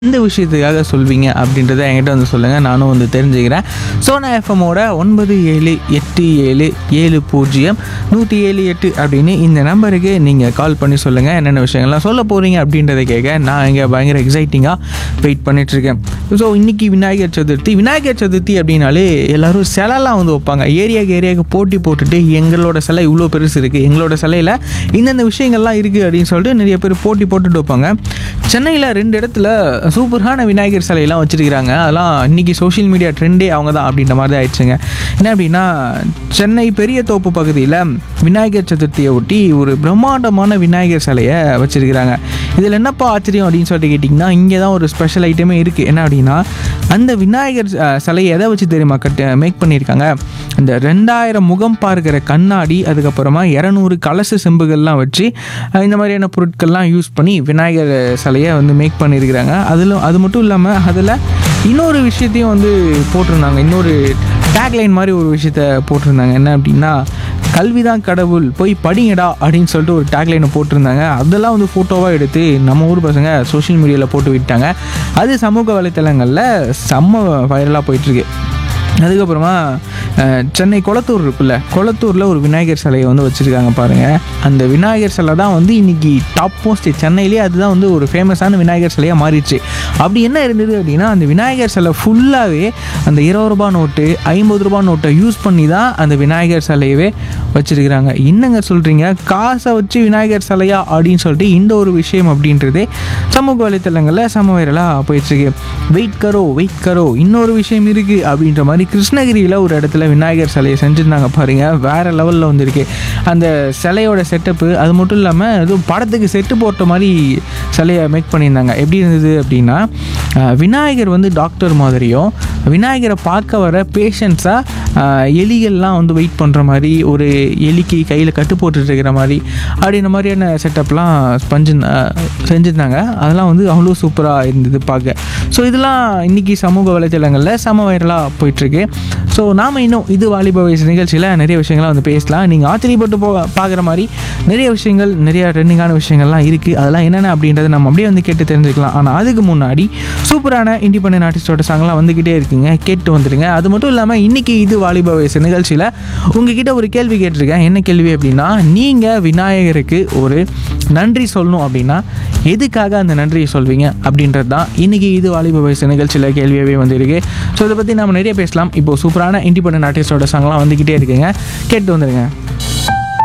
எந்த விஷயத்துக்காக சொல்வீங்க அப்படின்றத என்கிட்ட வந்து சொல்லுங்கள் நானும் வந்து தெரிஞ்சுக்கிறேன் சோனா எஃப்எம்மோட ஒன்பது ஏழு எட்டு ஏழு ஏழு பூஜ்ஜியம் நூற்றி ஏழு எட்டு அப்படின்னு இந்த நம்பருக்கு நீங்கள் கால் பண்ணி சொல்லுங்கள் என்னென்ன விஷயங்கள்லாம் சொல்ல போகிறீங்க அப்படின்றத கேட்க நான் இங்கே பயங்கர எக்ஸைட்டிங்காக வெயிட் பண்ணிகிட்ருக்கேன் ஸோ இன்றைக்கி விநாயகர் சதுர்த்தி விநாயகர் சதுர்த்தி அப்படின்னாலே எல்லோரும் சிலைலாம் வந்து வைப்பாங்க ஏரியாவுக்கு ஏரியாவுக்கு போட்டி போட்டுட்டு எங்களோட சிலை இவ்வளோ பெருசு இருக்குது எங்களோட சிலையில் இந்தந்த விஷயங்கள்லாம் இருக்குது அப்படின்னு சொல்லிட்டு நிறைய பேர் போட்டி போட்டுட்டு வைப்பாங்க சென்னையில் ரெண்டு இடத்துல சூப்பரான விநாயகர் சிலையெல்லாம் வச்சுருக்கிறாங்க அதெல்லாம் இன்றைக்கி சோஷியல் மீடியா ட்ரெண்டே அவங்க தான் அப்படின்ற மாதிரி தான் ஆயிடுச்சுங்க என்ன அப்படின்னா சென்னை பெரிய தோப்பு பகுதியில் விநாயகர் சதுர்த்தியை ஒட்டி ஒரு பிரம்மாண்டமான விநாயகர் சிலையை வச்சுருக்கிறாங்க இதில் என்னப்பா ஆச்சரியம் அப்படின்னு சொல்லிட்டு கேட்டிங்கன்னா இங்கே தான் ஒரு ஸ்பெஷல் ஐட்டமே இருக்குது என்ன அப்படின்னா அந்த விநாயகர் அஹ், சிலையை எதை வச்சு தெரியுமா கட்டு மேக் பண்ணியிருக்காங்க இந்த ரெண்டாயிரம் முகம் பார்க்கிற கண்ணாடி அதுக்கப்புறமா இரநூறு கலச செம்புகள்லாம் வச்சு அஹ், இந்த மாதிரியான பொருட்கள்லாம் யூஸ் பண்ணி விநாயகர் சிலையை வந்து மேக் பண்ணியிருக்கிறாங்க அதில் அது மட்டும் இல்லாமல் அதில் இன்னொரு விஷயத்தையும் வந்து போட்டிருந்தாங்க இன்னொரு டேக்லைன் மாதிரி ஒரு விஷயத்த போட்டிருந்தாங்க என்ன அப்படின்னா கல்வி தான் கடவுள் போய் படிங்கடா அப்படின்னு சொல்லிட்டு ஒரு டேக்லைனை போட்டிருந்தாங்க அதெல்லாம் வந்து ஃபோட்டோவாக எடுத்து நம்ம ஊர் பசங்க சோஷியல் மீடியாவில் போட்டு விட்டாங்க அது சமூக வலைத்தளங்களில் செம்ம வைரலாக போயிட்டுருக்கு அதுக்கப்புறமா அஹ், சென்னை கொளத்தூர் இருக்குல்ல கொளத்தூரில் ஒரு விநாயகர் சிலையை வந்து வச்சுருக்காங்க பாருங்கள் அந்த விநாயகர் சிலை தான் வந்து இன்றைக்கி டாப் மோஸ்ட் சென்னையிலேயே அதுதான் வந்து ஒரு ஃபேமஸான விநாயகர் சிலையாக மாறிடுச்சு அப்படி என்ன இருந்தது அப்படின்னா அந்த விநாயகர் சிலை ஃபுல்லாகவே அந்த இருபது ரூபா நோட்டு ஐம்பது ரூபா நோட்டை யூஸ் பண்ணி தான் அந்த விநாயகர் சிலையவே வச்சுருக்கிறாங்க என்னங்க சொல்கிறீங்க காசை வச்சு விநாயகர் சிலையா அப்படின்னு சொல்லிட்டு இந்த ஒரு விஷயம் அப்படின்றதே சமூக வலைத்தளங்களில் சம வைரலாக போயிட்டுருக்கு வெயிட் கரோ வெயிட் கரோ இன்னொரு விஷயம் இருக்குது அப்படின்ற மாதிரி கிருஷ்ணகிரியில் ஒரு இடத்துல விநாயகர் சிலையை செஞ்சுருந்தாங்க பாருங்க வேறு லெவலில் வந்திருக்கு அந்த சிலையோட செட்டப்பு அது மட்டும் இல்லாமல் எதுவும் படத்துக்கு செட்டு போட்ட மாதிரி சிலையை மேக் பண்ணியிருந்தாங்க எப்படி இருந்தது அப்படின்னா அஹ், விநாயகர் வந்து டாக்டர் மாதிரியும் விநாயகரை பார்க்க வர பேஷண்ட்ஸாக எலிகள்லாம் வந்து வெயிட் பண்ணுற மாதிரி ஒரு எலிக்கு கையில் கட்டு போட்டுட்டு இருக்கிற மாதிரி அப்படின்ற மாதிரியான செட்டப்லாம் பஞ்சு செஞ்சுருந்தாங்க அதெல்லாம் வந்து அவ்வளோ சூப்பராக இருந்தது பார்க்க ஸோ இதெல்லாம் இன்றைக்கி சமூக வலைத்தளங்களில் சம வைரலாக போயிட்டுருக்கு ஸோ நாம் இன்னும் இது வாலிப வயசு நிகழ்ச்சியில் நிறைய விஷயங்களை வந்து பேசலாம் நீங்கள் ஆச்சரியப்பட்டு போ பார்க்குற மாதிரி நிறைய விஷயங்கள் நிறைய ட்ரெண்டிங்கான விஷயங்கள்லாம் இருக்குது அதெல்லாம் என்னென்ன அப்படின்றத நம்ம அப்படியே வந்து கேட்டு தெரிஞ்சுக்கலாம் ஆனால் அதுக்கு முன்னாடி சூப்பரான இண்டிபெண்டன்ட் ஆர்டிஸ்டோட சாங்லாம் வந்துக்கிட்டே இருக்குங்க கேட்டு வந்துடுங்க அது மட்டும் இல்லாமல் இன்றைக்கி இது வாலிப வயசு நிகழ்ச்சியில் உங்ககிட்ட ஒரு கேள்வி கேட்டிருக்கேன் என்ன கேள்வி அப்படின்னா நீங்கள் விநாயகருக்கு ஒரு நன்றி சொல்லணும் அப்படின்னா எதுக்காக அந்த நன்றியை சொல்வீங்க அப்படின்றது தான் இன்றைக்கி இது வாலிப வயசு நிகழ்ச்சியில் கேள்வியாகவே வந்திருக்கு ஸோ இதை பற்றி நம்ம நிறைய பேசலாம் இப்போ சூப்பரான இண்டிபெண்டன்ட் ஆர்டிஸ்டோட சாங்லாம் வந்துக்கிட்டே இருக்குங்க கேட்டு வந்துடுங்க